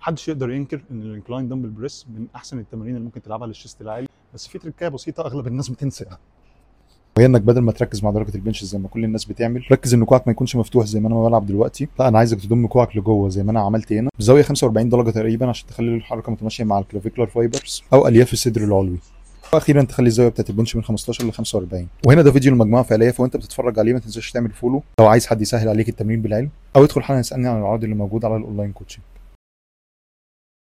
محدش يقدر ينكر ان الانكلاين دمبل بريس من احسن التمارين اللي ممكن تلعبها للشيست العالي بس في تركايه بسيطه اغلب الناس بتنساها وهي انك بدل ما تركز مع درجه البنش زي ما كل الناس بتعمل ركز ان كوعك ما يكونش مفتوح زي ما انا بلعب دلوقتي لا انا عايزك تضم كوعك لجوه زي ما انا عملت هنا بزاويه 45 درجه تقريبا عشان تخلي الحركه متماشيه مع الكلافيكولار فايبرز او الياف الصدر العلوي واخيرا تخلي الزاويه بتاعت البنش من 15 ل 45 وهنا ده فيديو المجموعه فعليه فوانت بتتفرج عليه ما تنساش تعمل فولو لو عايز حد يسهل عليك التمرين بالعلم او ادخل حالا اسالني عن العرض اللي موجود على الاونلاين كوتشنج